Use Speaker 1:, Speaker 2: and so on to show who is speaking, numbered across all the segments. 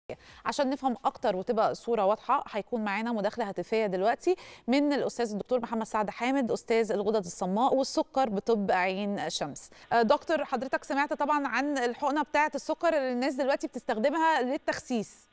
Speaker 1: عشان نفهم اكتر وتبقى الصوره واضحه هيكون معانا مداخله هاتفيه دلوقتي من الاستاذ الدكتور محمد سعد حامد استاذ الغدد الصماء والسكر بطب عين شمس آه، دكتور حضرتك سمعت طبعا عن الحقنه بتاعه السكر اللي الناس دلوقتي بتستخدمها للتخسيس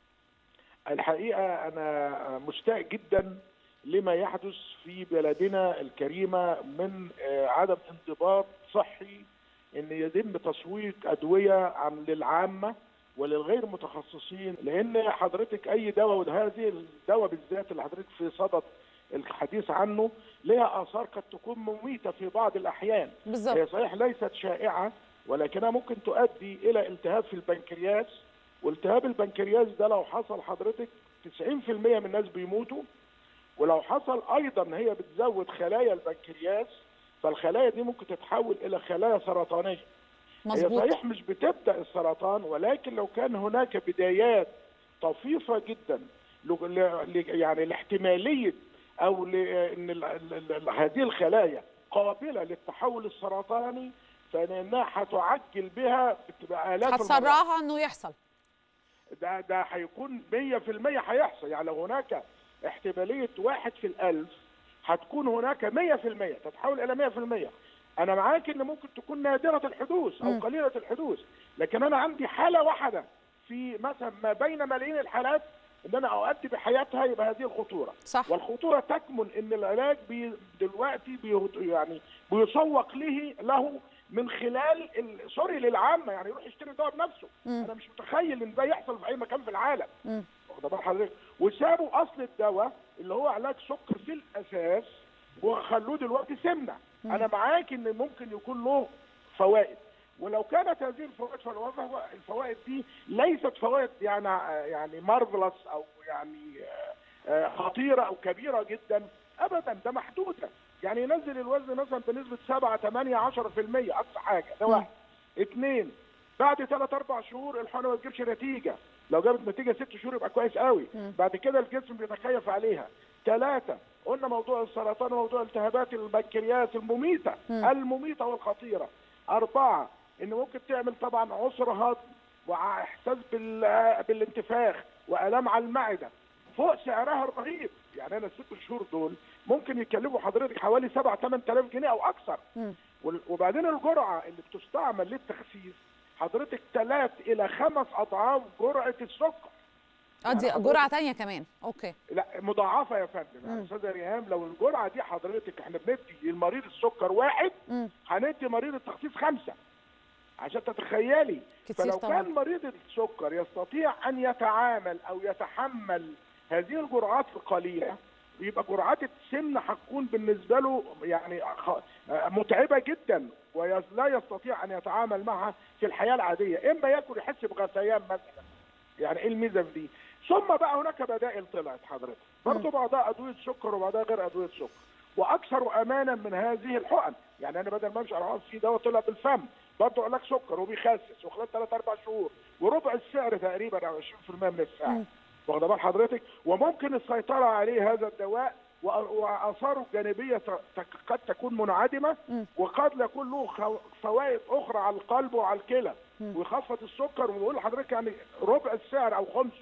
Speaker 2: الحقيقه انا مشتاق جدا لما يحدث في بلدنا الكريمه من آه، عدم انضباط صحي ان يتم تسويق ادويه عن للعامه وللغير متخصصين لان حضرتك اي دواء وهذه الدواء بالذات اللي حضرتك في صدد الحديث عنه لها اثار قد تكون مميته في بعض الاحيان هي
Speaker 1: بالظبط
Speaker 2: صحيح ليست شائعه ولكنها ممكن تؤدي الى التهاب في البنكرياس والتهاب البنكرياس ده لو حصل حضرتك 90% من الناس بيموتوا ولو حصل ايضا هي بتزود خلايا البنكرياس فالخلايا دي ممكن تتحول الى خلايا سرطانيه هي
Speaker 1: مظبوط
Speaker 2: صحيح مش بتبدا السرطان ولكن لو كان هناك بدايات طفيفه جدا ل- ل- يعني لاحتماليه او لان ال- ال- ال- هذه الخلايا قابله للتحول السرطاني فانها هتعجل بها بتبقى الاف المرات.
Speaker 1: هتسرعها انه يحصل
Speaker 2: ده ده هيكون 100% هيحصل يعني لو هناك احتماليه واحد في الألف هتكون هناك 100% تتحول إلى 100% أنا معاك إن ممكن تكون نادرة الحدوث أو
Speaker 1: مم.
Speaker 2: قليلة الحدوث لكن أنا عندي حالة واحدة في مثلا ما بين ملايين الحالات إن أنا أؤدي بحياتها يبقى هذه الخطورة
Speaker 1: صح
Speaker 2: والخطوره تكمن ان العلاج بي دلوقتي بي يعني بيسوق له له من خلال ال- سوري للعامه يعني يروح يشتري دواء بنفسه
Speaker 1: مم.
Speaker 2: انا مش متخيل ان ده يحصل في اي مكان في العالم
Speaker 1: مم.
Speaker 2: واخد بال حضرتك وسابوا اصل الدواء اللي هو علاج سكر في الاساس وخلوه دلوقتي سمنه
Speaker 1: مم.
Speaker 2: انا معاك ان ممكن يكون له فوائد ولو كانت هذه الفوائد فالوظيفه الفوائد دي ليست فوائد يعني يعني مارفلس او يعني آه، آه، خطيره او كبيره جدا ابدا ده محدوده يعني ينزل الوزن مثلا بنسبه 7 8 10% اقصى حاجه ده
Speaker 1: مم.
Speaker 2: واحد اثنين بعد ثلاث اربع شهور الحقنه ما تجيبش نتيجه لو جابت نتيجه ست شهور يبقى كويس قوي
Speaker 1: مم.
Speaker 2: بعد كده الجسم بيتكيف عليها ثلاثه قلنا موضوع السرطان وموضوع التهابات البنكرياس المميته
Speaker 1: مم.
Speaker 2: المميته والخطيره اربعه ان ممكن تعمل طبعا عسر هضم واحساس بال- بالانتفاخ والام على المعده فوق سعرها الرهيب يعني انا الست شهور دول ممكن يكلفوا حضرتك حوالي 7 8000 جنيه او اكثر
Speaker 1: مم.
Speaker 2: وال- وبعدين الجرعه اللي بتستعمل للتخسيس حضرتك ثلاث الى خمس اضعاف جرعه السكر
Speaker 1: اه دي
Speaker 2: يعني
Speaker 1: جرعه تانية كمان اوكي
Speaker 2: لا مضاعفه يا فندم
Speaker 1: مم.
Speaker 2: يعني استاذه ريهام لو الجرعه دي حضرتك احنا بندي للمريض السكر واحد
Speaker 1: مم.
Speaker 2: هندي مريض التخسيس خمسه عشان تتخيلي
Speaker 1: كتير
Speaker 2: فلو
Speaker 1: طبعا.
Speaker 2: كان مريض السكر يستطيع ان يتعامل او يتحمل هذه الجرعات القليله يبقى جرعات السمن هتكون بالنسبه له يعني خ- متعبه جدا ولا يستطيع ان يتعامل معها في الحياه العاديه اما ياكل يحس بغثيان مثلا يعني ايه الميزه في دي ثم بقى هناك بدائل طلعت حضرتك برضه بعضها ادويه سكر وبعضها غير ادويه سكر واكثر امانا من هذه الحقن يعني انا بدل ما امشي على حقن في دواء طلع بالفم برضه علاج سكر وبيخسس وخلال ثلاث اربع شهور وربع السعر تقريبا او 20% من السعر
Speaker 1: مم.
Speaker 2: واخد بال حضرتك وممكن السيطره عليه هذا الدواء وأ- واثاره الجانبيه ت- ت- قد تكون منعدمه
Speaker 1: مم.
Speaker 2: وقد يكون له خو- فوائد اخرى على القلب وعلى الكلى
Speaker 1: مم.
Speaker 2: ويخفض السكر وبقول لحضرتك يعني ربع السعر او خمسه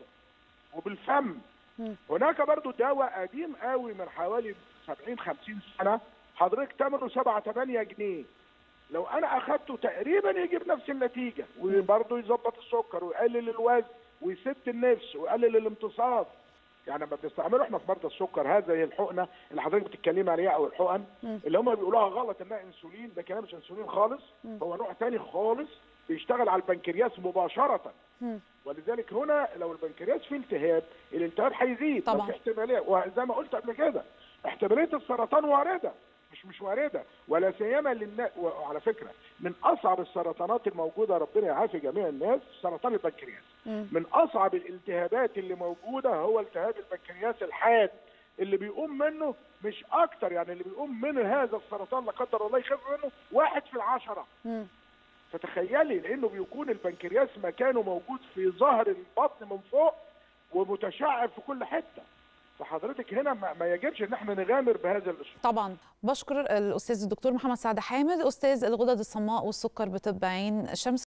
Speaker 2: وبالفم
Speaker 1: مم.
Speaker 2: هناك برضو دواء قديم قوي من حوالي 70 50 سنه حضرتك ثمنه 7 8 جنيه لو انا اخدته تقريبا يجيب نفس النتيجه وبرضه يظبط السكر ويقلل الوزن ويسد النفس ويقلل الامتصاص يعني لما بنستعمله احنا في مرضى السكر هذه الحقنه اللي حضرتك بتتكلمي عليها او الحقن
Speaker 1: مم.
Speaker 2: اللي هم بيقولوها غلط انها انسولين ده كلام مش انسولين خالص
Speaker 1: مم.
Speaker 2: هو نوع تاني خالص بيشتغل على البنكرياس مباشره
Speaker 1: مم.
Speaker 2: ولذلك هنا لو البنكرياس فيه التهاب الالتهاب هيزيد لو
Speaker 1: طبعا.
Speaker 2: في احتماليه وزي ما قلت قبل كده احتماليه السرطان وارده مش مش وارده ولا سيما للناس وعلى فكره من اصعب السرطانات الموجوده ربنا يعافي جميع الناس سرطان البنكرياس
Speaker 1: مم.
Speaker 2: من اصعب الالتهابات اللي موجوده هو التهاب البنكرياس الحاد اللي بيقوم منه مش اكتر يعني اللي بيقوم من هذا السرطان لا قدر الله يخف منه واحد في العشره
Speaker 1: مم.
Speaker 2: فتخيلي لانه بيكون البنكرياس مكانه موجود في ظهر البطن من فوق ومتشعب في كل حته فحضرتك هنا ما ما يجبش ان احنا نغامر بهذا الاسلوب
Speaker 1: طبعا بشكر الاستاذ الدكتور محمد سعد حامد استاذ الغدد الصماء والسكر بطب عين شمس